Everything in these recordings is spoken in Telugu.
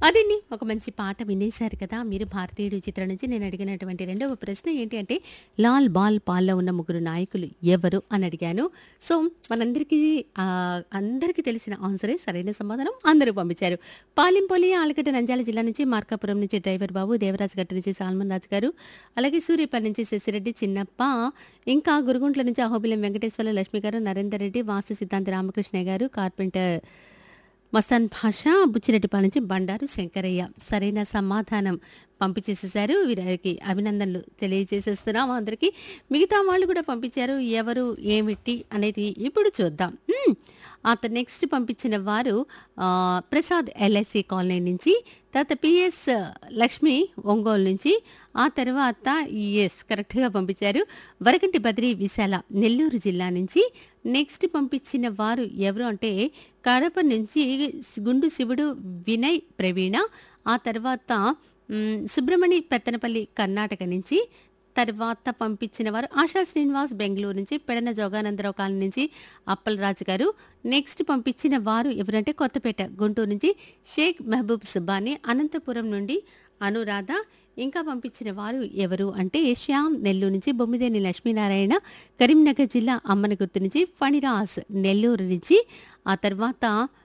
అదండి ఒక మంచి పాట వినేశారు కదా మీరు భారతీయుడు చిత్రం నుంచి నేను అడిగినటువంటి రెండవ ప్రశ్న ఏంటి అంటే లాల్ బాల్ పాల్లో ఉన్న ముగ్గురు నాయకులు ఎవరు అని అడిగాను సో మనందరికీ ఆ, అందరికీ తెలిసిన ఆన్సరే సరైన సమాధానం అందరూ పంపించారు పాలింపల్లి ఆలగడ్డ నంద్యాల జిల్లా నుంచి మార్కాపురం నుంచి డ్రైవర్ బాబు దేవరాజ్ గట్ట నుంచి సాల్మన్ రాజు గారు అలాగే సూర్యపల్లి నుంచి శశిరెడ్డి చిన్నప్ప ఇంకా గురుగుంట్ల నుంచి అహోబిలం వెంకటేశ్వర లక్ష్మి గారు నరేందర్ రెడ్డి వాస్తు సిద్ధాంతి రామకృష్ణ గారు కార్పెంటర్ మస్తాన్ భాష బుచ్చిరెడ్డిపాల నుంచి బండారు శంకరయ్య సరైన సమాధానం పంపించేసేసారు వీరికి అభినందనలు తెలియజేసేస్తున్నాం అందరికీ మిగతా వాళ్ళు కూడా పంపించారు ఎవరు ఏమిటి అనేది ఇప్పుడు చూద్దాం మ్మ్. ఆ నెక్స్ట్ పంపించిన వారు ఆ, ప్రసాద్ ఎల్ఐసి కాలనీ నుంచి తర్వాత పిఎస్ లక్ష్మి ఒంగోలు నుంచి ఆ తర్వాత ఎస్ కరెక్ట్గా పంపించారు వరకంటి బద్రి విశాల నెల్లూరు జిల్లా నుంచి నెక్స్ట్ పంపించిన వారు ఎవరు అంటే కడప నుంచి గుండు శివుడు వినయ్ ప్రవీణ ఆ తర్వాత మ్, సుబ్రమణి పెత్తనపల్లి కర్ణాటక నుంచి తర్వాత పంపించిన వారు ఆశా శ్రీనివాస్ బెంగళూరు నుంచి పెడన జోగానందరావు కాలనీ నుంచి అప్పలరాజు గారు నెక్స్ట్ పంపించిన వారు ఎవరంటే కొత్తపేట గుంటూరు నుంచి షేక్ మహబూబ్ సుబాని అనంతపురం నుండి అనురాధ ఇంకా పంపించిన వారు ఎవరు అంటే శ్యామ్ నెల్లూరు నుంచి బొమ్మిదేని లక్ష్మీనారాయణ కరీంనగర్ జిల్లా అమ్మనగుర్తు నుంచి ఫణిరాజ్ నెల్లూరు నుంచి ఆ తర్వాత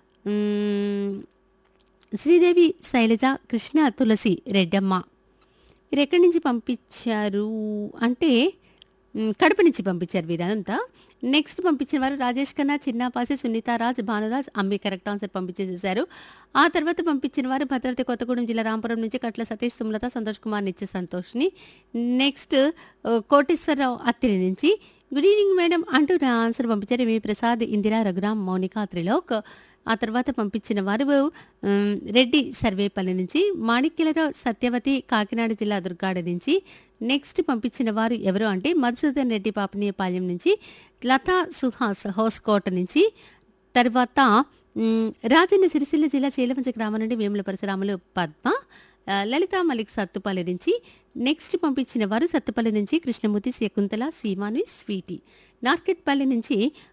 మ్, శ్రీదేవి శైలజ కృష్ణ తులసి రెడ్డమ్మ మీరు ఎక్కడి నుంచి పంపించారు అంటే మ్, కడప నుంచి పంపించారు వీరంతా నెక్స్ట్ పంపించిన వారు రాజేష్ ఖన్నా చిన్నపాసి సునీతారాజ్ భానురాజ్ అమ్మి కరెక్ట్ ఆన్సర్ పంపించేసేశారు ఆ తర్వాత పంపించిన వారు భద్రాద్రి కొత్తగూడెం జిల్లా రాంపురం నుంచి కట్ల సతీష్ సుమలత సంతోష్ కుమార్ నిత్య సంతోష్ని నెక్స్ట్ ఆ, కోటేశ్వరరావు అత్తిరి నుంచి గుడ్ ఈవినింగ్ మేడం అంటూ నా ఆన్సర్ పంపించారు మీ ప్రసాద్ ఇందిరా రఘురామ్ మౌనిక త్రిలోక్ ఆ తర్వాత పంపించిన వారు ఉమ్, రెడ్డి సర్వేపల్లి నుంచి మాణిక్యలరావు సత్యవతి కాకినాడ జిల్లా దుర్గాడ నుంచి నెక్స్ట్ పంపించిన వారు ఎవరు అంటే మధుసూదన్ రెడ్డి పాపనీయపాలెం నుంచి లతా సుహాస్ హోస్కోట నుంచి తర్వాత ఉమ్, రాజన్న సిరిసిల్ల జిల్లా చీలవంచ గ్రామం నుండి వేముల పరశురాములు పద్మ ఆ, లలిత మలిక్ సత్తుపల్లి నుంచి నెక్స్ట్ పంపించిన వారు సత్తుపల్లి నుంచి కృష్ణమూర్తి శకుంతల సీమాను స్వీటీ నార్కెట్పల్లి నుంచి